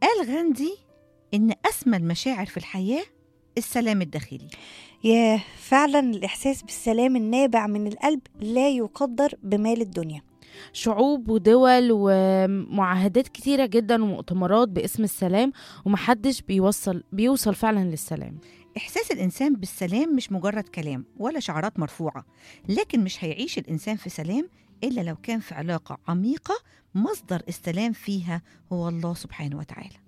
قال غاندي إن أسمى المشاعر في الحياة السلام الداخلي ياه فعلا الإحساس بالسلام النابع من القلب لا يقدر بمال الدنيا شعوب ودول ومعاهدات كتيرة جدا ومؤتمرات باسم السلام ومحدش بيوصل بيوصل فعلا للسلام إحساس الإنسان بالسلام مش مجرد كلام ولا شعارات مرفوعة لكن مش هيعيش الإنسان في سلام إلا لو كان في علاقة عميقة مصدر السلام فيها هو الله سبحانه وتعالى